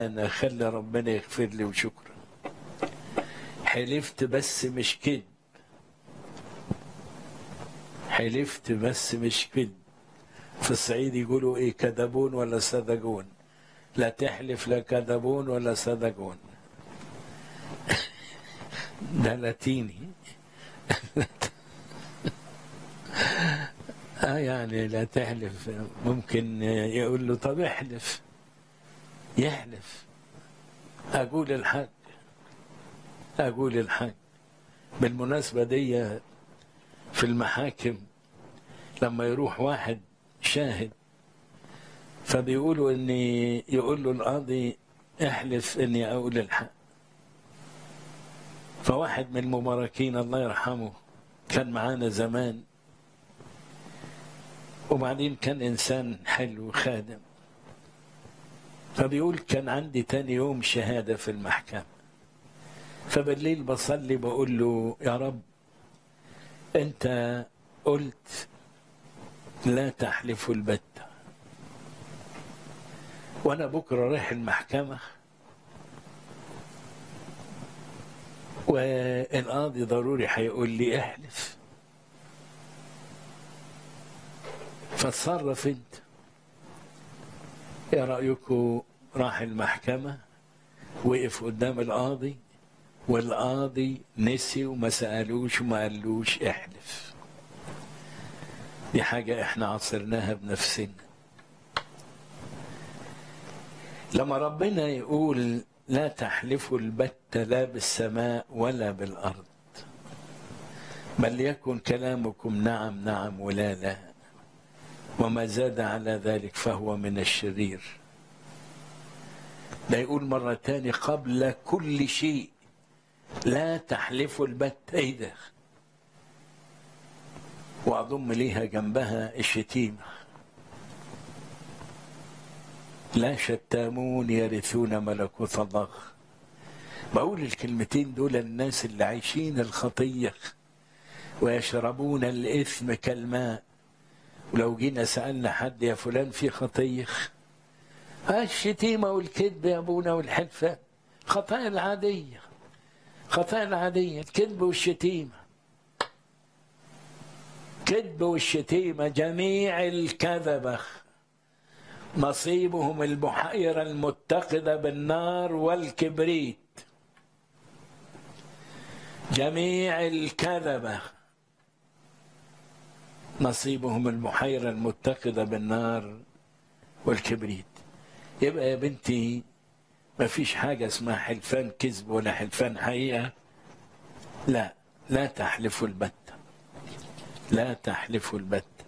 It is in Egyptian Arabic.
انا خلي ربنا يغفر لي وشكرا حلفت بس مش كذب حلفت بس مش كذب في الصعيد يقولوا ايه كذبون ولا صدقون لا تحلف لا كذبون ولا صدقون ده لاتيني اه يعني لا تحلف ممكن يقول له طب احلف يحلف اقول الحق اقول الحق بالمناسبة دي في المحاكم لما يروح واحد شاهد فبيقولوا اني يقول له القاضي احلف اني اقول الحق فواحد من المباركين الله يرحمه كان معانا زمان وبعدين كان انسان حلو خادم فبيقول كان عندي تاني يوم شهادة في المحكمة فبالليل بصلي بقول له يا رب انت قلت لا تحلفوا البتة وانا بكرة رايح المحكمة والقاضي ضروري هيقول لي احلف فتصرف انت ايه رايكم راح المحكمه وقف قدام القاضي والقاضي نسي وما سالوش وما قالوش احلف دي حاجه احنا عصرناها بنفسنا لما ربنا يقول لا تحلفوا البت لا بالسماء ولا بالارض بل يكن كلامكم نعم نعم ولا لا وما زاد على ذلك فهو من الشرير ده يقول مرة تاني قبل كل شيء لا تحلفوا البت ايه ده واضم ليها جنبها الشتيمة لا شتامون يرثون ملكوت الله بقول الكلمتين دول الناس اللي عايشين الخطية ويشربون الإثم كالماء ولو جينا سألنا حد يا فلان في خطية الشتيمة والكذب يا أبونا والحلفة خطايا العادية خطايا العادية الكذب والشتيمة كذب والشتيمة جميع الكذبة نصيبهم البحيرة المتقدة بالنار والكبريت جميع الكذبة نصيبهم البحيرة المتقدة بالنار والكبريت يبقى يا بنتي ما فيش حاجة اسمها حلفان كذب ولا حلفان حقيقة لا لا تحلفوا البتة لا تحلفوا البتة